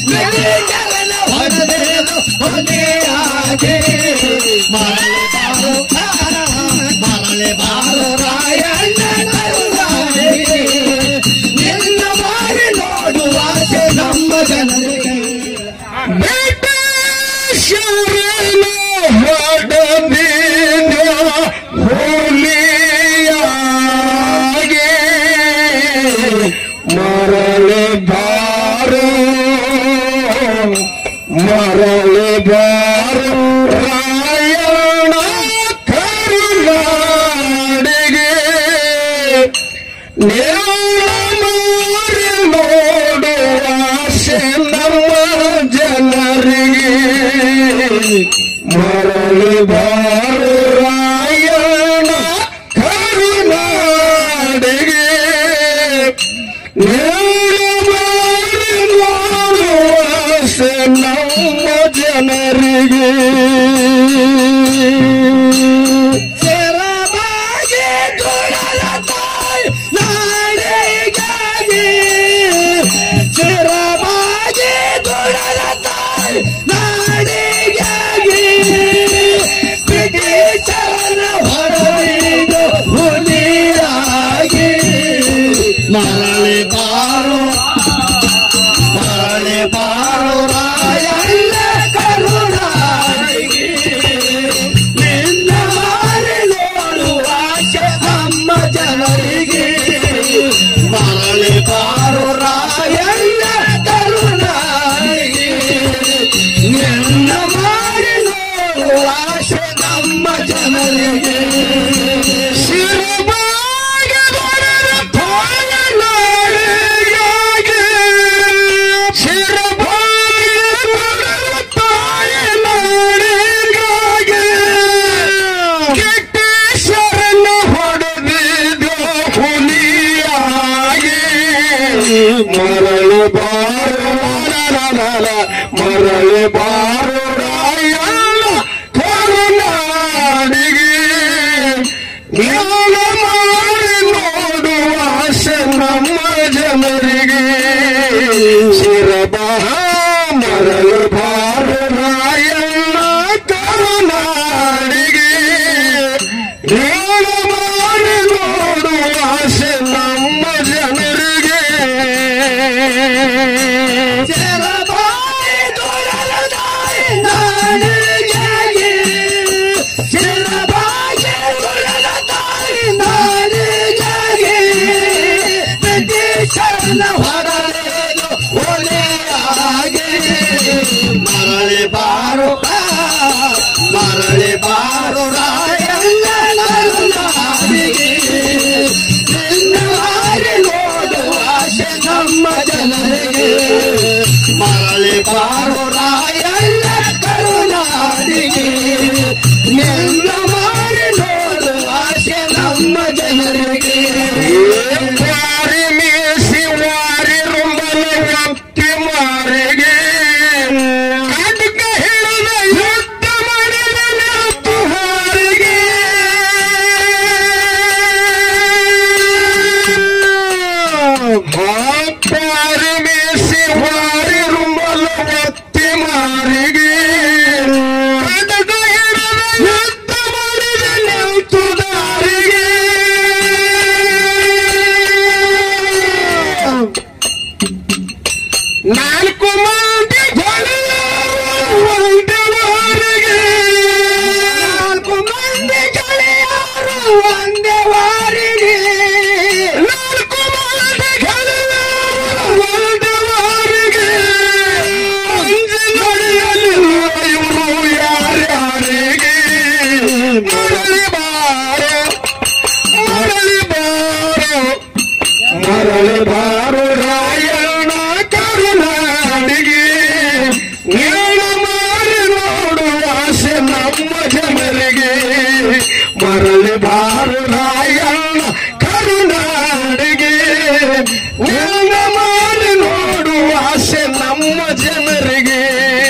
ಬ್ರಿಟಿಷರನ್ನ ಹೊಡೆದೇನು ಕೊನೆಯಾಗಿ ಮರಳಿ ಬಾರು ಮರಳಿ ಬಾರು ರಾಯಣ್ಣ ಕರುಣಾನಿಧಿ. ನಿನ್ನ ಮಾರಿ ನೋಡುವ ಆಸೆ ನಮ್ಮ ಜನರಿಗೆ ಬ್ರಿಟಿಷರನ್ನು ಹೊಡೆದಿದ್ದ ಹುಲಿಯಾಗೆ ಮರಳಿ ಬಾರು ಮರಳಿ ಬಾರು ರಾಯಣ ಕರುನಾಡಿಗೆ ನೇರಮಾರಿ ನೋಡುವ ಆಸೆ ನಮ್ಮ ಜನರಿಗೆ ಮರಳಿ ಬಾರು ರಾಯಣ ಕರುನಾಡಿಗೆ ನೇರಮಾರಿ ನೋಡುವ ಆಸೆ ನಮ್ಮ ಜನರಿಗೆ ಶರವಾಗಿ ದುಡಲ ತಾಯಿ ನಾಡಿಗಾಗಿ ಶರವಾಗಿ ದುಡಲ ತಾಯಿ ನಾಡಿಗಾಗಿ ಬ್ರಿಟಿಷರನ್ನ ಹೊಡೆದು ಹುಲಿಯಾಗಿ ಮರಳಿ ಬಾರೋ ಮರಳಿ ಬಾರೋ ರಾಯಣ್ಣ ಕರುಣಾಗಿ ನಿನ್ನ ಮಾರಿ ನೋಡುವ ಆಸೆ ನಮ್ಮ ಜನರಿಗೆ ಮರಳಿ ಬಾರೋ ರಾಯಣ್ಣ ಕರುಣಾಗಿ ನಿನ್ನ ಮಾರಿ ನೋಡುವ ಆಸೆ ನಮ್ಮ ಜನರಿಗೆ ಶಿರಬಾಗಿ ಬರೆದ ತಾಯನಾಡಿಗಾಗಿ ಶಿರಬಾಗಿ ಬರೆದ ತಾಯನಾಡಿಗಾಗಿ ಕಿಟ್ಟೇಶ್ವರನ ಹೊಡೆದಿದ್ದ ಹುಲಿಯಾಗಿ ಮರಳು ಬಾರು ಲಲಲಲ, ಮರಳು ಬಾರು ರಾಯಣ್ಣ ಕರುನಾಡಿಗೆ ಜ್ಞಾನ ಮಾಡಿ ನೋಡುವ ಆಸೆ ನಮ್ಮ ಜನರಿಗೆ ಶಿರಬಹ ಮರಳು ಭಾರ ರಾಯಣ್ಣ ಕರುನಾಡಿಗೆ ಜ್ಞಾನ ಮಾಡಿ ನೋಡುವ ಆಸೆ ನಮ್ಮ ಜನರಿಗೆ ಶರಭಾಯಿ ದುಡಲ ತಾಯಿ ನಾಡಿಗಾಗಿ ಶರಭಾಯಿ ದುಡಲ ತಾಯಿ ನಾಡಿಗಾಗಿ ಬ್ರಿಟಿಷರನ್ನ ಹೊರಲೇನು ಒಲೆಯಾಗಿ ಮರಳಿ ಬಾರು ಮರಳಿ ಬಾರು ರಾಯಣ್ಣ ನಾಡಿಗೆ ನಿನ್ನ ಮಾರಿ ನೋಡುವ ಆಸೆ ನಮ್ಮ ಜನರಿಗೆ ಮರಳಿ ಬಾರು ರಾಯಣ್ಣ ಕರುನಾಡಿಗೆ ನಿನ್ನ ಮಾರಿ ನೋಡುವ ಆಸೆ ನಮ್ಮ ಜನರಿಗೆ ವಾರಿ ಮೀಸಿ ವಾರಿ ರುಂಬಲ ಒತ್ತಿ ಮಾರಿಗೆ ಖಡ್ಗ ಹಿಡಿದ ಯುದ್ಧ ಮಾಡಿದ ನೆನಪು ಹಾರಿಗೆ ವಾರಿ ಮೀಸಿ ವಾರಿ ರುಂಬಲ ಒತ್ತಿ ಮಾರಿಗೆ ಖಡ್ಗ ಹಿಡಿದ ಯುದ್ಧ ಮಾಡಿದ ನೆನಪು ದಾರಿಗೆ ನಾಲ್ಕು ಮಂದಿ ಗೆಳೆಯರು ಒಂದೇ ವಾರಿಗೆ ನಾಲ್ಕು ಮಂದಿ ಗೆಳೆಯರು ಒಂದೇ ವಾರಿಗೆ ನಾಲ್ಕು ಮಂದಿ ಗೆಳೆಯರು ಒಂದೇ ವಾರಿಗೆ ಅಂಜಿ ನಡೆಯಲಿಲ್ಲ ಇವರು ಯಾರ್ಯಾರಿಗೆ ಮರಳಿ ಬಾರೋ ಮರಳಿ ಬಾರೋ ಮರಳಿ ಬಾರು ರಾಯಣ ಕರುನಾಡಿಗೆ ಜ್ಞಾನ ಮಾಡಿ ನೋಡುವ ಆಸೆ ನಮ್ಮ ಜನರಿಗೆ ಮರಳಿ ಬಾರು ರಾಯಣ ಕರುನಾಡಿಗೆ ಜ್ಞಾನ ಮಾಡಿ ನೋಡುವ ಆಸೆ ನಮ್ಮ ಜನರಿಗೆ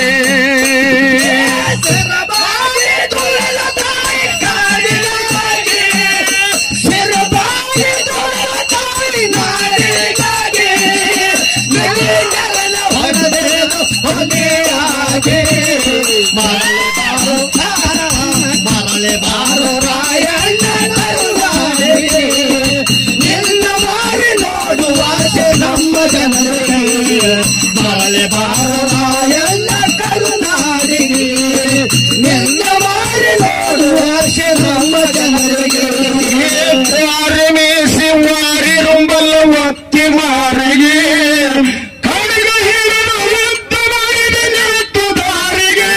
ಶರಭಾಯಿ ದುಡಲ ತಾಯಿ ಕಾಡಿಗಾಗಿ ಶರಭಾಯಿ ದುಡಲ ತಾಯಿ ನಾಡಿಗಾಗಿ ಬ್ರಿಟಿಷರನ್ನ ಹೊಡೆದೇನು ಮರಳಿ ಬಾರರಾಯಲ್ಲ ಕರುನಾಡಿಗೆ ನಿನ್ನ ಮಾರಿ ನೋಡುವ ಆಸೆ ನಮ್ಮ ಜನರಿಗೆ ವಾರಿ ಮೇಸಿ ವಾರಿ ರುಂಬಲ್ಲ ಒತ್ತಿ ಮಾರಿಗೆ ಕಡಿಗ ಹಿಡಿದು ಯುದ್ಧ ಮಾಡಿದ ನಿಂತು ದಾರಿಗೆ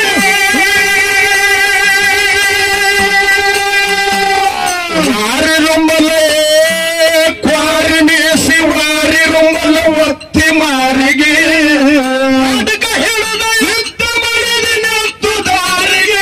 ವಾರಿ ರುಂಬಲೆ ಕ್ವಾರಿ ಮೇಸಿ ವಾರಿ ರುಂಬಲ್ಲ ಒತ್ತಿ ಮಾರಿಗೆ ಕಡಿಗ ಹಿಡಿದ ಯುದ್ಧ ಮಾಡಿದ ನಿಂತು ದಾರಿಗೆ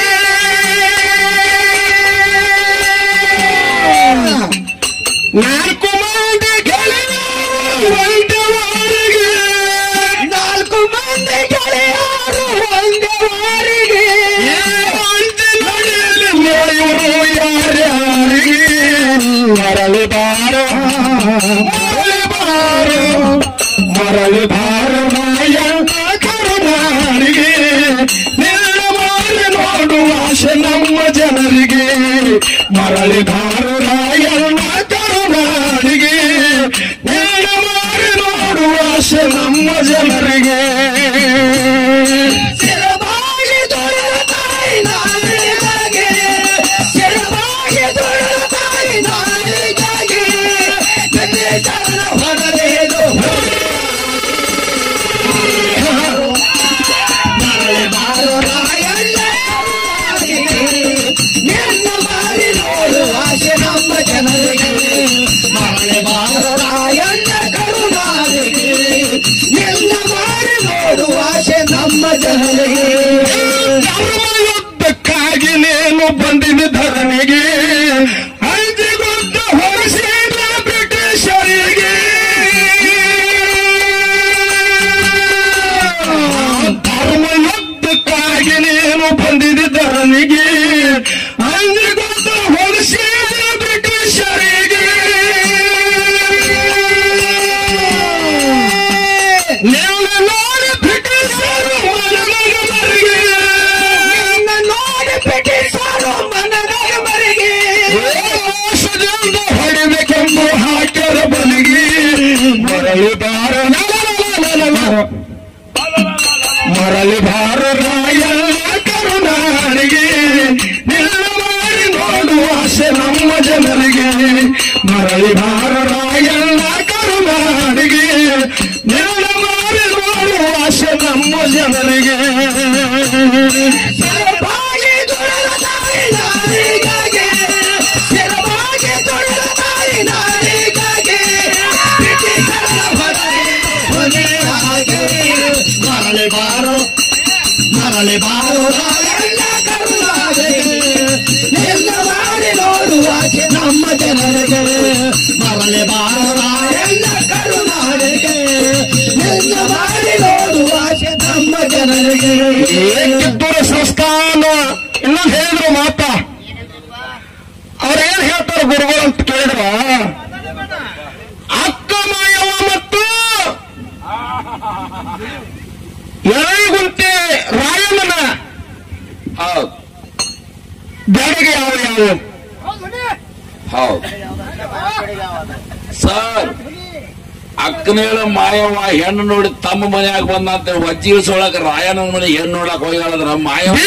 ನಾಲ್ಕು ಮಂದಿ ಗೆಳೆಯರು ಒಂದವರಿಗೆ ನಾಲ್ಕು ಮಂದಿ ಗೆಳೆಯರು ಒಂದೇ ವಾರಿಗೆ ನಡೆಯಲಿ ನೋಡಿವರು ಯಾರ್ಯಾರಿಗೆ ಮರಳಿ ಬಾರ ಮರಳಿ ಬಾರ ಮರಳಿ ಬಾರ ಮಾಯಣ್ಣ ಕರುನಾಡಿಗೆ ನಿನ್ನ ಮಾರಿ ನೋಡುವ ಆಸೆ ನಮ್ಮ ಜನರಿಗೆ ಮರಳಿ ಬಾರ ರಾಯಣ್ಣ ಕರುನಾಡಿಗೆ ನಿನ್ನ ಮಾರಿ ನೋಡುವ ಆಸೆ ನಮ್ಮ ಜನರಿಗೆ ಸಿರಬಾಗಿ ತೊಳೆದ ತಾಯಿ ನಾಲಿಗೆ ಸಿರಬಾಗಿ ತೊಳೆದ ತಾಯಿ ನಾಲಿಗೆ ಬೆನ್ನೆ ಚರಣ ಹೊಡೆದು ಮರಳಿ ಬಾರೋ ರಾಯಣ್ಣ ನಿನ್ನ ಮಾರಿ ನೋಡುವ ಆಸೆ ನಮ್ಮ ಜನರಿಗೆ ಮರಳಿ ಬಾರೋ ರಾಯಣ್ಣ ಕರುಣಾರಿಗೆ ನಿನ್ನ ಮಾರಿ ನೋಡುವ ಆಸೆ ನಮ್ಮ ಜನರಿಗೆ ಧರ್ಮಯುದ್ಧಕ್ಕಾಗಿ ನೇನು ಬಂದಿದ್ದ ಧರಣಿಗೆ ಅಂಜಿಗೊದ್ದ ಹೊರಸಿದ ಬ್ರಿಟಿಷರಿಗೆ ಧರ್ಮಯುದ್ಧಕ್ಕಾಗಿ ನೀನು ಬಂದಿದ್ದ ಧರಣಿಗೆ ಅಂಜಿಗೊದ್ದ ಹೊರಸಿದ ಬ್ರಿಟಿಷರಿಗೆ ನಿನ್ನ ನೋಡಿ ಬ್ರಿಟಿಷರು ಮನಮರಿಗೆ ನಿನ್ನ ನೋಡಿ ಬ್ರಿಟಿಷರು ಮನದಾಗ ಮರಿಗೆ ಮೋಸದಿಂದ ಹೊಡಿಬೇಕೆಂದು ಹಾಕ್ಯರ ಬಲಿಗೆ ಮರಳಿ ಬಾರ ಮರಳಿ ಬಾರ ರಾಯಣ್ಣ ಕರುನಾಡಿಗೆ ನಿನ್ನ ಮಾಡಿ ನೋಡುವ ಆಸೆ ನಮ್ಮ ಜನರಿಗೆ ಮರಳಿ ಬಾರ ರಾಯಣ್ಣ ಕರುನಾಡಿಗೆ ನಿನ್ನ ಮಾಡಿ ನೋಡುವ ಆಸೆ ನಮ್ಮ ಜನರಿಗೆ ಸಿರಬಾಗಿ ತೊಳೆದ ತಾಯಿ ನಾಲಿಗೆ ಸಿರಬಾಗಿ ತೊಳೆದ ತಾಯಿ ನಾಲಿಗೆ ಬ್ರಿಟಿಷರ ಹೊರಗೆ ಹೊನೆಯಾಗೆ ಮರಳಿ ಬಾರೋ ಮರಳಿ ಬಾರೋ ರಾಯಣ್ಣ ಕರುಣಾಗೆ ನಿನ್ನ ಮಾಡಿ ನೋಡುವ ಆಸೆ ನಮ್ಮ ಜನರಿಗೆ ಮರಳಿ ಬಾರೋ ರಾಯಣ್ಣ ಕರುಣಾಗೆ ನಿನ್ನ ಮಾಡಿ ನೋಡುವ ಆಸೆ ನಮ್ಮ ಜನರಿಗೆ ಕಿತ್ತೂರು ಸಂಸ್ಥಾನ ಇನ್ನೊಂದು ಹೇಳಿದ್ರು ಮಾತ ಅವ್ರೇನ್ ಹೇಳ್ತಾರ ಗುರುಗಳು ಅಂತ ಕೇಳಿದ್ರ ಅಕ್ಕ ಮಾಯವ ಮತ್ತು ಎರಗುಂಟೆ ರಾಯಣ್ಣನ ಹೌದು ಬೆಳಗ್ಗೆ ಯಾವ ಯಾವ ಹೌದು ಸರ್ ಅಕ್ಕನೇಳ ಮಾಯವ್ವ ಹೆಣ್ಣು ನೋಡಿ ತಮ್ಮ ಮನ್ಯಾಗ ಬಂದಂತ ವಜ್ಜಿ ಇಳಿಸೊಳಕ ರಾಯಣ್ಣನ ಮನೆ ಹೆಣ್ಣು ನೋಡಕ್ ಹೋಗ್ಯಾಳದ್ರ ಮಾಯವ್ವ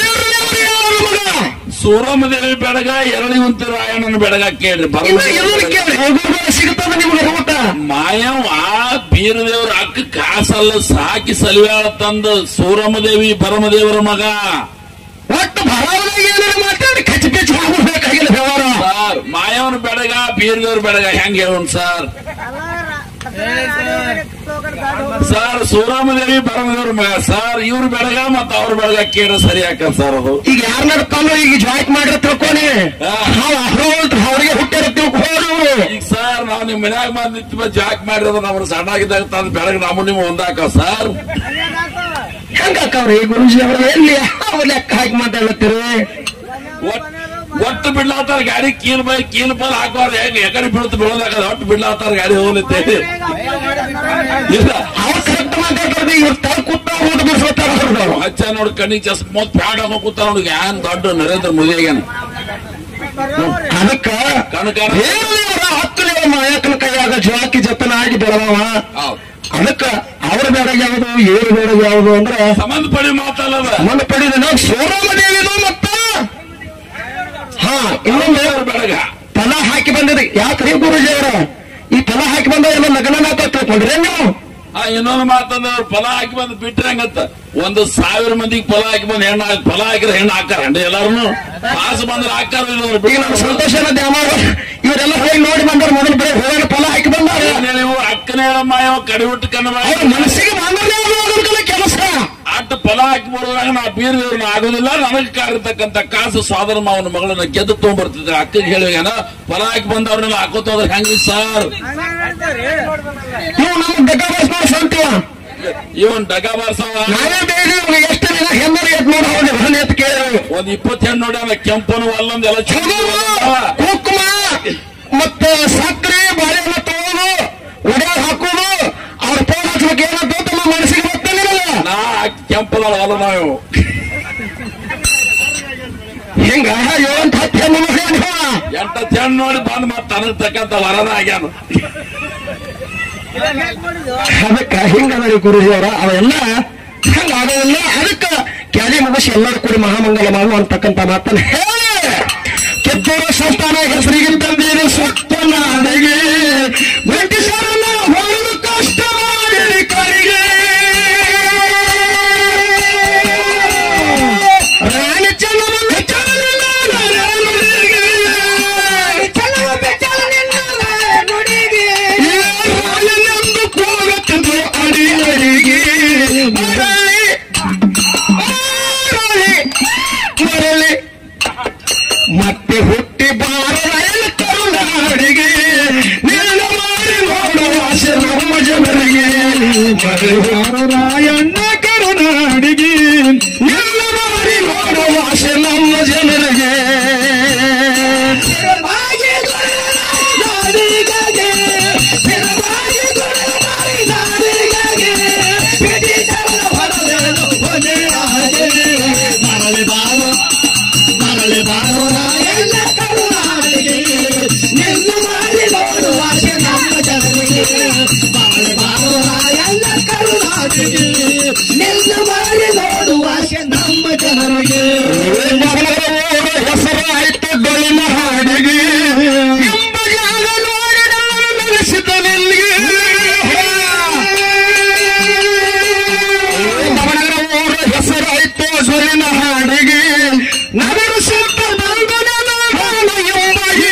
ಸೂರಮದೇವಿ ಬೆಳಗ ಎರಳಿವಂತ ರಾಯಣ್ಣನ ಬೆಳಗ ಕೇಳ್ರಿ ಸಿಗುತ್ತದ ನಿಮ್ಗೆ ಊಟ ಮಾಯವ್ವ ಬೀರದೇವ್ರ ಅಕ್ಕ ಕಾಸಲ್ಲ ಸಾಕಿ ಸಲಿವಾಳ ತಂದ ಸೂರಮದೇವಿ ಪರಮದೇವರ ಮಗ ಒಟ್ಟು ಭರವಸೆಗೆ ಏನಾರು ಮಾತಾಡಿ ಕಚ್ಚಿ ಕಚ್ಚಿ ಮಾಡ್ಬಿಡ್ಬೇಕಾಗಿಲ್ಲ ವ್ಯವಹಾರ ಸರ್ ಮಾಯವನ ಬೆಳಗ ಬೀರದೇವ್ರ ಬೆಳಗ ಹೆಂಗ್ ಹೇಳೋಣ ಸರ್ ಸರ್ ಸೂರಮದೇವಿ ಪರಮದೇವ್ರ ಮಗ ಸರ್ ಇವ್ರ ಬೆಳಗ ಮತ್ತ ಅವ್ರ ಬೆಳಗ ಕೇಳ ಸರಿ ಹಾಕ ಸರ್ ಅದು ಈಗ ಯಾರನ್ನಾರು ತಂದು ಈಗ ಜಾಯಿಂಟ್ ಮಾಡಿರ ತಿಳ್ಕೊನಿ ಹಾ. ನಾವು ಅಹರೋಲ್ಟ್ ಅವ್ರಿಗೆ ಹುಟ್ಟಿರ ತಿಳ್ಕೊಂಡು ಈಗ ಸರ್ ನಾವು ನಿಮ್ ಮನ್ಯಾಗ ಬಂದ್ ನಿಂತ ಜಾಕ್ ಮಾಡಿರೋದು ನಮ್ಮ ಸಣ್ಣಾಗಿದ್ದಾಗ ತಂದ್ ಬೆಳಗ ನಮ್ಮ ನಿಮ್ಮ ಒಂದಾಕ ಸರ್ ಹೆಂಗಾಕವ್ರಿ ಗುರುಜಿ ಅವರು ಎಲ್ಲಿ ಯಾವ ಲೆಕ್ಕ ಹಾಕಿ ಮಾತಾಡ್ಲತ್ತೀರಿ ಒಟ್- ಒಟ್ಟು ಬಿಡ್ಲಾತಾರ ಗಾಡಿ ಕೀಲ್ ಬೈ ಕೀಲ್ ಪಾಲ್ ಹಾಕೋರ್ ಹೆಂಗ್ ಎಕಡೆ ಬೀಳ್ತು ಬೀಳೋದಾಗ ಒಟ್ಟು ಬಿಡ್ಲಾತಾರ ಗಾಡಿ ಹೋಗ್ಲಿತ್ತೆ ಇಲ್ಲ ಅವ್ರು ಕರೆಕ್ಟ್ ಮಾತಾಡ್ತಾರೆ ಇವ್ರು ತರ ಕೂತ ಊಟ ಬಿಡಿಸ್ಕೊತಾರ ಅವ್ರು ಹಚ್ಚ ನೋಡಿ ಕಣ್ಣಿಗೆ ಚಸ್ಮ ಪ್ಯಾಡ್ ಹಾಕೋ ಕೂತ ನೋಡಿ ಏನ್ ದೊಡ್ಡ ನರೇಂದ್ರ ಮೋದಿಗೇನು ಅದಕ್ಕ ಕನಕಾರ ಏನು ಹತ್ತು ಮಾಯಕನ ಕೈಯಾಗ ಜ್ವಾಕಿ ಜತನ ಆಗಿ ಬೆಳದವ ಹೌದು ಅದಕ್ಕ ಅವ್ರ ಬೇಡಗೆ ಯಾವುದು ಇವ್ರ ಬೇಡಗೆ ಯಾವುದು ಅಂದ್ರೆ ಸಂಬಂಧ ಪಡಿ ಮಾತಲ್ಲದ ಸಂಬಂಧ ಪಡೆದ ನಾವು ಸೋರಮ್ಮ ದೇವಿದು ಮತ್ತ ಹಾ ಇನ್ನೊಂದು ದೇವ್ರ ಬೆಳಗ ಫಲ ಹಾಕಿ ಬಂದಿರಿ ಯಾಕ್ರಿ ಗುರುಜಿ ಅವರ ಈ ಫಲ ಹಾಕಿ ಬಂದ ಎಲ್ಲ ಲಗ್ನ ಅಂತ ತಿಳ್ಕೊಂಡ್ರಿ ನೀವು ಆ ಇನ್ನೊಂದು ಮಾತಂದ್ರೆ ಅವ್ರು ಫಲ ಹಾಕಿ ಬಂದು ಬಿಟ್ರೆ ಹಂಗತ್ತ ಒಂದು ಸಾವಿರ ಮಂದಿಗೆ ಫಲ ಹಾಕಿ ಬಂದು ಹೆಣ್ಣು ಹಾಕಿ ಫಲ ಹಾಕಿದ್ರೆ ಹೆಣ್ಣು ಹಾಕಾರ ಅಂడి ಎಲ್ಲಾರು ಪಾಸ್ ಬಂದ್ರೆ ಹಾಕಾರ ಈಗ ನಮ್ಮ ಸಂತೋಷನ ದ್ಯಾಮಾರ ಇವರೆಲ್ಲ ಹೋಗಿ ನೋಡಿ ಬಂದ್ರೆ ಮೊದಲು ಬರೀ ಹೋಗಿ ಫಲ ಹಾಕಿ ಬಂದಾರ ನೀವು ಅಕ್ಕನ ಹೇಳಮ್ಮ ಕಡಿ ಹುಟ್ಟು ಕನ್ನ ಅವ್ರ ಮನಸ್ಸಿಗೆ ಬಂದ್ರೆ ಕೆಲಸ ಅಟ್ಟು ಫಲ ಹಾಕಿ ಬರುವಾಗ ನಾ ಬೀರ್ ಇವ್ರನ್ನ ಆಗೋದಿಲ್ಲ ನನಗೆ ಕಾರಿರ್ತಕ್ಕಂಥ ಕಾಸು ಸಾಧನ ಮಾವನ ಮಗಳನ್ನ ಗೆದ್ದು ತಗೊಂಡ್ಬರ್ತಿದ್ರೆ ಅಕ್ಕಗೆ ಹೇಳುವಾಗನ ಫಲ ಹಾಕಿ ಬಂದವ್ರನ್ನೆಲ್ಲ ಹಾಕೋತ ಹೋದ್ರೆ ಹೆಂಗ್ರಿ ಸರ್ ನೀವು ನಮ್ಮ ಬೆಕ್ಕ ಬಸ್ ಸಂತೀವ ಇವನ್ ಡಗ ಬಾರ್ಸವ ನಾವೇ ಬೇಗ ಎಷ್ಟು ದಿನ ಹೆಮ್ಮರಿ ಎತ್ ನೋಡಿ ಹೋಗಿ ಹೊಲ ಎತ್ ಕೇಳಿ ಒಂದ್ ಇಪ್ಪತ್ತು ಹೆಣ್ಣು ನೋಡಿ ಕೆಂಪನು ಅಲ್ಲೊಂದ್ ಎಲ್ಲ ಕುಂಕುಮ ಮತ್ತೆ ಸಕ್ಕರೆ ಬಾಳೆಹಣ್ಣ ತಗೋದು ಒಡೆಯಾಗ ಹಾಕೋದು ಅವ್ರ ಫೋನ್ ಹಚ್ಬೇಕು ಏನಂತ ನಮ್ಮ ಮನಸ್ಸಿಗೆ ಬರ್ತಾನೆ ನಾ ಕೆಂಪದ ಅಲ್ಲ ನಾವು ಹಿಂಗ ಏಳಂತ ಹತ್ತು ಹೆಣ್ಣು ಮಕ್ಕಳು ನೀವು. ಎಂಟ ಹೆಣ್ಣು ನೋಡಿ ಬಂದ್ ಮತ್ತೆ ನನಗ್ ತಕ್ಕಂತ ವರನ ಆಗ್ಯಾನ ಅದಕ್ಕ ಹಿಂಗದ ಗುರುಜಿ ಅವರ ಅವೆಲ್ಲ ಹಂಗ ಆಗೋದಿಲ್ಲ ಅದಕ್ಕ ಕ್ಯಾಲಿ ಮುಗಿಸಿ ಎಲ್ಲರೂ ಕೂಡಿ ಮಹಾಮಂಗಲ ಮಾಡು ಅಂತಕ್ಕಂಥ ಮಾತನ್ನ ಹೇಳಿ ಕಿತ್ತೂರು ಸಂಸ್ಥಾನ ಹೆಸರಿಗೆ ತಂದಿರು ಸುತ್ತ ನಾಡಿಗೆ ಬ್ರಿಟಿಷರನ್ನ ಹೊರದು ಕಷ್ಟ ಮಾಡಿ ಕರಿಗೆ ರಾಣಿ ಚೆನ್ನಮ್ಮ ಚಾಲನೆಲ್ಲ ನರೇಂದ್ರನಿಗೆ. ರಾಯನೆಂದು ಕೂಗುತ್ತಿದ್ದು ಅಡಿ ಅಡಿಗೆ ಮರಳಿ ಮರಳಿ ಮರಳಿ ಮತ್ತೆ ಹುಟ್ಟಿ ಬಾರಲ್ಲ ಕರುನಾಡಿಗೆ ನೀನು ಮಾಡಿ ನೋಡುವ ಆಸೆ ನಮ್ಮ ಜನರಿಗೆ ಮರಳಿ ರಾಯಣ್ಣ ಕರುನಾಡಿಗೆ ನಿನ್ನ ಮಾಡಿ ನೋಡುವ ಆಸೆ ನಮ್ಮ ಜನರಿಗೆ ಮರಳಿ ಬಾರೋ ಮರಳಿ ಬಾರೋ ರಾಯಣ್ಣ ಕರುನಾಡಿಗೆ ನಿನ್ನ ಮಾಡಿ ನೋಡುವ ಆಸೆ ನಮ್ಮ ಜನರಿಗೆ ಮರಳಿ ಬಾರೋ ರಾಯಣ್ಣ ಕರುನಾಡಿಗೆ ನಿನ್ನ ಮಾಡಿ ನೋಡುವ ಆಸೆ ನಮ್ಮ ಜನರಿಗೆ ಹೆಸರು ಆಯ್ತು ಡೊಳ್ಳಿನ ಹಾಡಿಗೆ ಎಂಬ ಜಾಗ ನೋಡಿ ನಾನು ನೆಲೆಸಿದ ನಿಲ್ಲಿಗೆ ನವನಗರ ಊರ ಹೆಸರಾಯ್ತು ಸೊಲಿನ ಹಾಡಿಗೆ ನಗರ ಸುತ್ತ ಬಂದು ನನ್ನ ಎಂಬಗೆ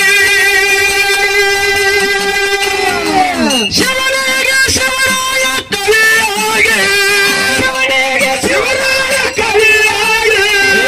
ಶಿವನಿಗೆ ಶಿವರಾಯ ಕವಿಯಾಗೆ ಶಿವನಿಗೆ ಶಿವರಾಯ ಕವಿಯಾಗೆ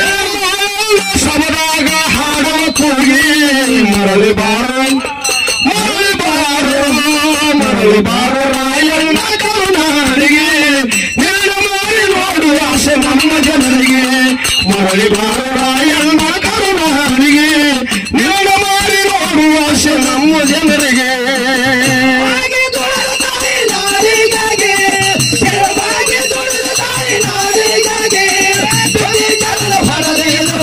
ಸಮದಾಗ ಹಾಡುವ ಕೂಗಿ ಮರಳಿ ಬಾರೋ ಮರಳಿ ಬಾರೋ ಮರಳಿ ಬಾರೋ ರಾಯಣ್ಣ ಕರುನಾಡಿಗೆ ನೀನು ಮಾಡಿ ನೋಡುವ ಆಸೆ ನಮ್ಮ ಜನರಿಗೆ ಮರಳಿ ಬಾರೋ ರಾಯಣ್ಣ ಕರುನಾಡಿಗೆ ನೀನು ಮಾಡಿ ನೋಡುವ ಆಸೆ ನಮ್ಮ ಜನರಿಗೆ ಹಾಗೆ ತೊಳೆದ ತಾಯಿ ನಾಡಿಗಾಗಿ ಕೆಳವಾಗಿ ತೊಳೆದ ತಾಯಿ ನಾಡಿಗಾಗಿ ಬೆಳಿ ಜನರ ಹೊರದೇನು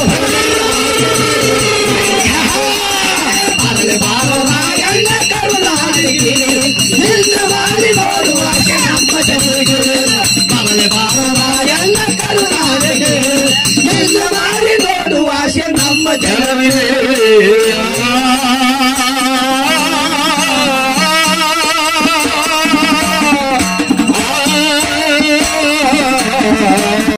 ಮರಳಿ ಬಾರೋ ರಾಯಣ್ಣ ಕರುನಾಡಿಗೆ ನಿನ್ನ ಮಾಡಿ ನೋಡುವ ಆಸೆ ನಮ್ಮ ಜನರಿಗೆ ಮರಳಿ ಬಾರೋ ರಾಯಣ್ಣ ಕರುನಾಡಿಗೆ ನಿನ್ನ ಮಾಡಿ ನೋಡುವ ಆಸೆ ನಮ್ಮ ಜನರಿಗೆ